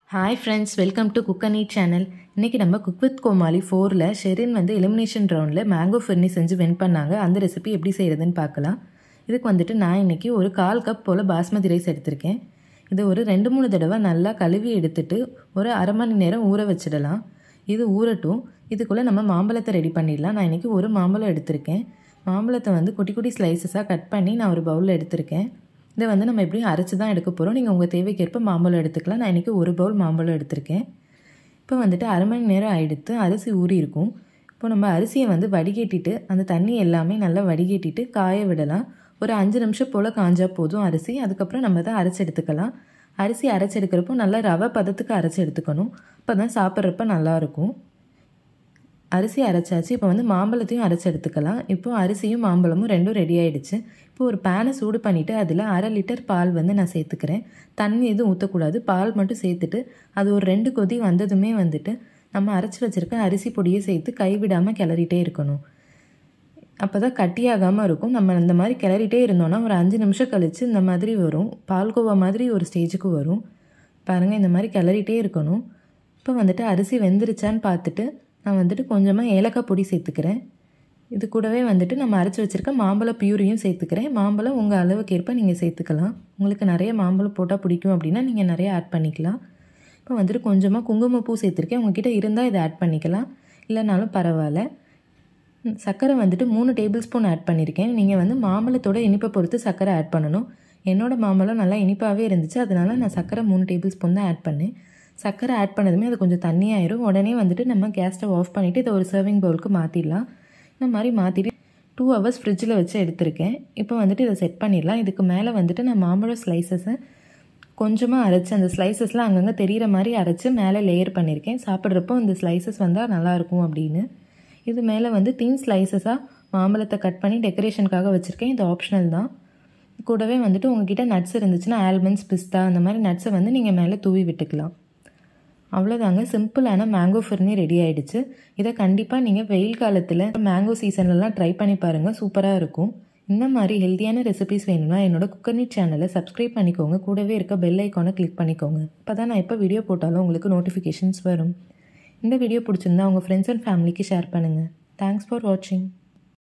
hi friends welcome to cook and eat channel இன்றைக்கி நம்ம cook with கோமாளி ஃபோரில் ஷெரின் வந்து எலிமினேஷன் ரவுண்டில் மேங்கோ ஃபிர்னி செஞ்சு வின் பண்ணாங்க அந்த ரெசிபி எப்படி செய்கிறதுன்னு பார்க்கலாம் இதுக்கு வந்துட்டு நான் இன்றைக்கி ஒரு கால் கப் போல் பாஸ்மதி ரைஸ் எடுத்திருக்கேன் இது ஒரு ரெண்டு மூணு தடவை நல்லா கழுவி எடுத்துட்டு ஒரு அரை மணி நேரம் ஊற வச்சிடலாம் இது ஊறட்டும் இதுக்குள்ளே நம்ம மாம்பழத்தை ரெடி பண்ணிடலாம் நான் இன்றைக்கி ஒரு மாம்பழம் எடுத்திருக்கேன் மாம்பழத்தை வந்து குட்டி குட்டி ஸ்லைசஸாக கட் பண்ணி நான் ஒரு பவுலில் எடுத்திருக்கேன் இதை வந்து நம்ம எப்படியும் அரைச்சி தான் எடுக்க போகிறோம் நீங்கள் உங்கள் தேவைக்கேற்ப மாம்பழம் எடுத்துக்கலாம் நான் இன்றைக்கி ஒரு பவுல் மாம்பழம் எடுத்திருக்கேன் இப்போ வந்துட்டு அரை மணி நேரம் ஆகிடுத்து அரிசி ஊறி இருக்கும் இப்போ நம்ம அரிசியை வந்து வடிகட்டிட்டு அந்த தண்ணி எல்லாமே நல்லா வடிகட்டிட்டு காய விடலாம் ஒரு அஞ்சு நிமிஷம் போல் காஞ்சா போதும் அரிசி அதுக்கப்புறம் நம்ம தான் அரைச்சி எடுத்துக்கலாம் அரிசி அரைச்சி எடுக்கிறப்போ நல்லா ரவை பதத்துக்கு அரைச்சி எடுத்துக்கணும் அப்போ தான் சாப்பிட்றப்ப நல்லாயிருக்கும் அரிசி அரைச்சாச்சு இப்போ வந்து மாம்பழத்தையும் அரைச்சி எடுத்துக்கலாம் இப்போ அரிசியும் மாம்பழமும் ரெண்டும் ரெடி ஆகிடுச்சு இப்போ ஒரு பேனை சூடு பண்ணிவிட்டு அதில் அரை லிட்டர் பால் வந்து நான் சேர்த்துக்கிறேன் தண்ணி எதுவும் ஊற்றக்கூடாது பால் மட்டும் சேர்த்துட்டு அது ஒரு ரெண்டு கொதி வந்ததுமே வந்துட்டு நம்ம அரைச்சி வச்சுருக்க அரிசி பொடியை சேர்த்து கைவிடாமல் கிளறிட்டே இருக்கணும் அப்போ தான் கட்டியாகாமல் இருக்கும் நம்ம இந்த மாதிரி கிளறிட்டே இருந்தோன்னா ஒரு அஞ்சு நிமிஷம் கழித்து இந்த மாதிரி வரும் பால்கோவா மாதிரி ஒரு ஸ்டேஜுக்கு வரும் பாருங்கள் இந்த மாதிரி கிளறிட்டே இருக்கணும் இப்போ வந்துட்டு அரிசி வெந்துருச்சான்னு பார்த்துட்டு நான் வந்துட்டு கொஞ்சமாக ஏலக்காய் பொடி சேர்த்துக்கிறேன் இது கூடவே வந்துட்டு நம்ம அரைச்சி வச்சுருக்க மாம்பழ பியூரியும் சேர்த்துக்கிறேன் மாம்பழம் உங்கள் அளவுக்கு ஏற்ப நீங்கள் சேர்த்துக்கலாம் உங்களுக்கு நிறைய மாம்பழம் போட்டால் பிடிக்கும் அப்படின்னா நீங்கள் நிறைய ஆட் பண்ணிக்கலாம் இப்போ வந்துட்டு கொஞ்சமாக குங்குமப்பூ சேர்த்துருக்கேன் உங்ககிட்ட இருந்தால் இதை ஆட் பண்ணிக்கலாம் இல்லைனாலும் பரவாயில்ல சர்க்கரை வந்துட்டு மூணு டேபிள் ஸ்பூன் ஆட் பண்ணியிருக்கேன் நீங்கள் வந்து மாம்பழத்தோட இனிப்பை பொறுத்து சர்க்கரை ஆட் பண்ணணும் என்னோடய மாம்பழம் நல்லா இனிப்பாகவே இருந்துச்சு அதனால் நான் சர்க்கரை மூணு டேபிள் ஸ்பூன் தான் ஆட் பண்ணேன் சர்க்கரை ஆட் பண்ணதுமே அது கொஞ்சம் தண்ணியாயிரும் உடனே வந்துட்டு நம்ம கேஸ் ஸ்டவ் ஆஃப் பண்ணிவிட்டு இதை ஒரு சர்விங் பவுலுக்கு மாற்றிடலாம் இந்த மாதிரி மாற்றிட்டு டூ ஹவர்ஸ் ஃப்ரிட்ஜில் வச்சு எடுத்திருக்கேன் இப்போ வந்துட்டு இதை செட் பண்ணிடலாம் இதுக்கு மேலே வந்துட்டு நான் மாம்பழம் ஸ்லைசஸை கொஞ்சமாக அரைச்சி அந்த ஸ்லைசஸ்லாம் அங்கங்கே தெரிகிற மாதிரி அரைச்சி மேலே லேயர் பண்ணியிருக்கேன் சாப்பிட்றப்போ இந்த ஸ்லைசஸ் வந்தால் நல்லாயிருக்கும் அப்படின்னு இது மேலே வந்து தின் ஸ்லைசஸாக மாம்பழத்தை கட் பண்ணி டெக்கரேஷனுக்காக வச்சுருக்கேன் இது ஆப்ஷனல் தான் கூடவே வந்துட்டு உங்ககிட்ட நட்ஸ் இருந்துச்சுன்னா ஆல்மண்ட்ஸ் பிஸ்தா அந்த மாதிரி நட்ஸை வந்து நீங்கள் மேலே தூவி விட்டுக்கலாம் அவ்வளோதாங்க சிம்பிளான மேங்கோ ஃபிர்னி ரெடி ஆகிடுச்சு இதை கண்டிப்பாக நீங்கள் வெயில் காலத்தில் மேங்கோ சீசன்லலாம் ட்ரை பண்ணி பாருங்கள் சூப்பராக இருக்கும் இந்த மாதிரி ஹெல்த்தியான ரெசிபிஸ் வேணும்னா என்னோட குக்கர்னி சேனலை சப்ஸ்கிரைப் பண்ணிக்கோங்க கூடவே இருக்க பெல் ஐக்கானை கிளிக் பண்ணிக்கோங்க அப்போ தான் நான் எப்போ வீடியோ போட்டாலும் உங்களுக்கு நோட்டிஃபிகேஷன்ஸ் வரும் இந்த வீடியோ பிடிச்சிருந்தா உங்கள் ஃப்ரெண்ட்ஸ் அண்ட் ஃபேமிலிக்கு ஷேர் பண்ணுங்கள் தேங்க்ஸ் ஃபார் வாட்சிங்